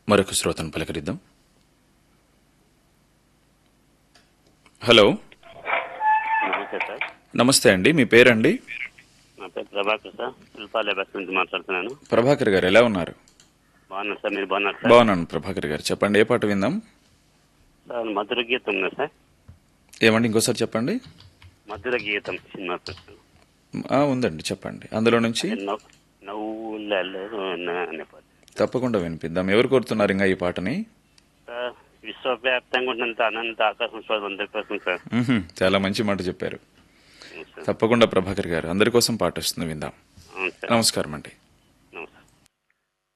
మరొక శ్రోతను పలకరిద్దాం హలో నమస్తే సార్ నమస్తే అండి మీ పేరండి నా పేరు ప్రభాకర్ సార్ శిల్పాలయ బస్ నుంచి మాట్లాడుతున్నాను ప్రభాకర్ గారు ఎలా ఉన్నారు బాగున్నారు సార్ మీరు బాగున్నారు సార్ బాగున్నాను ప్రభాకర్ గారు చెప్పండి ఏ పాట విందాం సార్ మధుర గీతం ఉందా సార్ ఏమండి ఇంకోసారి చెప్పండి మధుర గీతం సినిమా పేరు. ఆ, ఉందండి చెప్పండి అందులో నుంచి నవ్వు- నవ్వులలో నా- అనే పాట తప్పకుండా వినిపిద్దాం ఎవరు కోరుతున్నారు ఇంకా ఈ పాటని సార్ విశ్వవ్యాప్తంగా ఉన్నంత అనంత ఆకాశం స్వామి అందరి కోసం సార్ మ్హూ, చాలా మంచి మాట చెప్పారు అవును సార్ తప్పకుండా ప్రభాకర్ గారు అందరి కోసం పాట వస్తుంది విందాం అవును సార్ నమస్కారం అండి